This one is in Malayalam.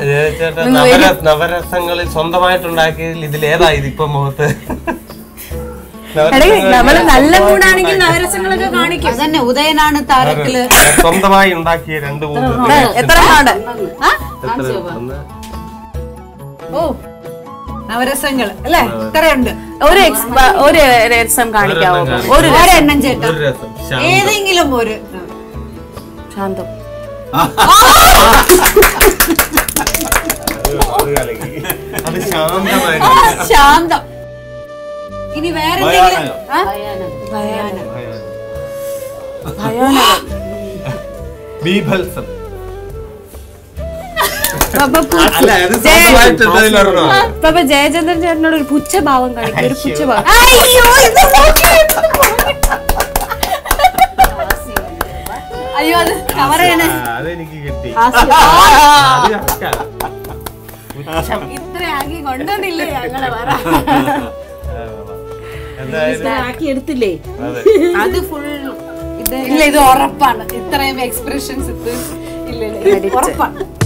ചേട്ടാ നവര നവരസങ്ങളിൽ സ്വന്തമായിട്ടുണ്ടാക്കിയതിൽ ഇതിലേതാ ഇതിപ്പോ മുഖത്ത് എടേ നമ്മള് നല്ല മൂടാണെങ്കിൽ നവരസങ്ങളൊക്കെ കാണിക്കും അതന്നെ ഉദയനാണ് താരത്തില് സ്വന്തമായി ഉണ്ടാക്കിയ രണ്ട് മൂന്ന് എത്ര പാട് ഓ നവരസങ്ങൾ അല്ലേ ഇത്രയുണ്ട് ഒരു എക്സ്- ഒരു രസം കാണിക്കാവോ ഒരു ഒരെണ്ണം ചേട്ടാ ഒരു രസം ശാന്തം. ഏതെങ്കിലും ഒരു ശാന്തം അത് ശാന്തമായിട്ട് ശാന്തം ഇനി വേറെ എന്തെങ്കിലും ആ? ഭയാനകം ബീഭത്സം അപ്പൊ പു- അല്ല അത് സ്വന്തമായിട്ട് ഉള്ളതിലൊരെണ്ണം. അപ്പൊ ജയചന്ദ്രൻ ചേട്ടനോട് ഒരു പുച്ഛഭാവം കാണിക്കും ഒരു പുച്ഛഭാവം അയ്യോ ഇത് നോക്കി, ഇത് നോക്കി. അയ്യോ അത് കവർ ചെയ്യണേ ആ, അതെനിക്ക് കിട്ടി ഹാസ്യം. അത് correct ആ. ഇത്ര ആക്കി കൊണ്ടുവന്നില്ലേ ഞങ്ങളെ പറ എന്തായാലും ആക്കി എടുത്തില്ലേ അതെ അത് ഫുൾ ഇത് ഇല്ല ഇത് ഉറപ്പാണ് ഇത്രയും എക്സ്പ്രഷൻസ് ഇല്ല ഇല്ല, ഇത് ഉറപ്പാണ്